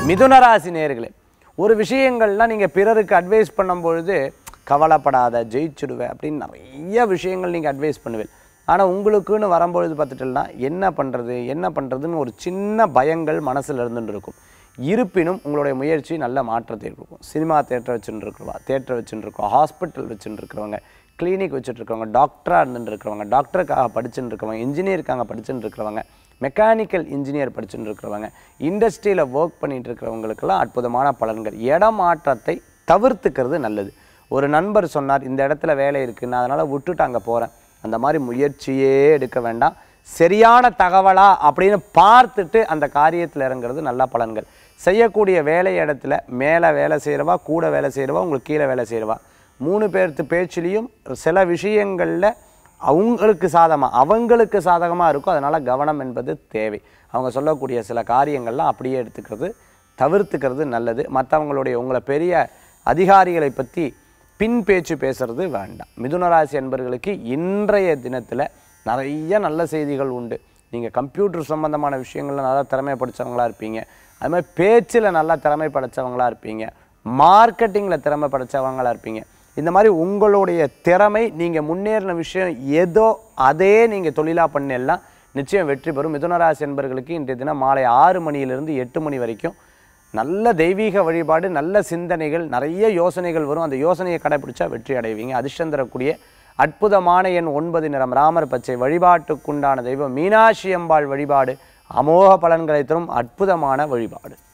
மிதுன ராசி நேர்களே ஒரு விஷயங்கள்லாம் நீங்கள் பிறருக்கு அட்வைஸ் பண்ணும் பொழுது கவலைப்படாத ஜெயிச்சுடுவேன் அப்படின்னு நிறைய விஷயங்கள் நீங்கள் அட்வைஸ் பண்ணுவேன் ஆனால் உங்களுக்குன்னு வரும்பொழுது பார்த்துட்டோம்னா என்ன பண்ணுறது என்ன பண்ணுறதுன்னு ஒரு சின்ன பயங்கள் மனசில் இருந்துட்டு இருக்கும் இருப்பினும் உங்களுடைய முயற்சி நல்ல மாற்றத்தை கொடுக்கும் சினிமா தேட்டர் வச்சுட்டு இருக்கிறவா தேட்டர் வச்சுட்டு இருக்கோம் ஹாஸ்பிட்டல் வச்சுட்டு இருக்கிறவங்க கிளினிக் வச்சுட்டு இருக்கவங்க டாக்டராக இருந்துட்டு இருக்கிறவங்க டாக்டருக்காக படிச்சுட்டு இருக்கிறவங்க இன்ஜினியருக்காக படிச்சுட்டு இருக்கிறவங்க மெக்கானிக்கல் இன்ஜினியர் படிச்சுட்டு இருக்கிறவங்க இண்டஸ்ட்ரியில் ஒர்க் பண்ணிட்டு இருக்கிறவங்களுக்கெல்லாம் அற்புதமான பலன்கள் இடமாற்றத்தை தவிர்த்துக்கிறது நல்லது ஒரு நண்பர் சொன்னார் இந்த இடத்துல வேலை இருக்குது நான் அதனால் விட்டுட்டு அங்கே போகிறேன் அந்த மாதிரி முயற்சியே எடுக்க வேண்டாம் சரியான தகவலா அப்படின்னு பார்த்துட்டு அந்த காரியத்தில் இறங்குறது நல்ல பலன்கள் செய்யக்கூடிய வேலை இடத்துல மேலே வேலை செய்கிறவா கூட வேலை செய்கிறவா உங்களுக்கு கீழே வேலை செய்கிறவா மூணு பேர்த்து பேச்சிலையும் சில விஷயங்களில் அவங்களுக்கு சாதகமாக அவங்களுக்கு சாதகமாக இருக்கும் அதனால் கவனம் என்பது தேவை அவங்க சொல்லக்கூடிய சில காரியங்கள்லாம் அப்படியே எடுத்துக்கிறது தவிர்த்துக்கிறது நல்லது மற்றவங்களுடைய உங்களை பெரிய அதிகாரிகளை பற்றி பின் பேச்சு பேசுறது வேண்டாம் மிதுனராசி என்பர்களுக்கு இன்றைய தினத்தில் நிறைய நல்ல செய்திகள் உண்டு நீங்கள் கம்ப்யூட்டர் சம்பந்தமான விஷயங்கள்ல நல்லா திறமை படித்தவங்களா இருப்பீங்க அது மாதிரி பேச்சில் நல்லா திறமை படைச்சவங்களா இருப்பீங்க மார்க்கெட்டிங்கில் திறமை படைச்சவங்களா இருப்பீங்க இந்த மாதிரி உங்களுடைய திறமை நீங்கள் முன்னேறின விஷயம் ஏதோ அதே நீங்கள் தொழிலாக பண்ணலாம் நிச்சயம் வெற்றி பெறும் மிதுனராசி என்பர்களுக்கு இன்றைய தினம் மாலை ஆறு மணியிலிருந்து எட்டு மணி வரைக்கும் நல்ல தெய்வீக வழிபாடு நல்ல சிந்தனைகள் நிறைய யோசனைகள் வரும் அந்த யோசனையை கடைபிடிச்சா வெற்றி அடைவீங்க அதிர்ஷ்டம் தரக்கூடிய அற்புதமான எண் ஒன்பது நிறம் ராமர் பச்சை வழிபாட்டுக்குண்டான தெய்வம் மீனாட்சி அம்பாள் வழிபாடு அமோக பலன்களை தரும் அற்புதமான வழிபாடு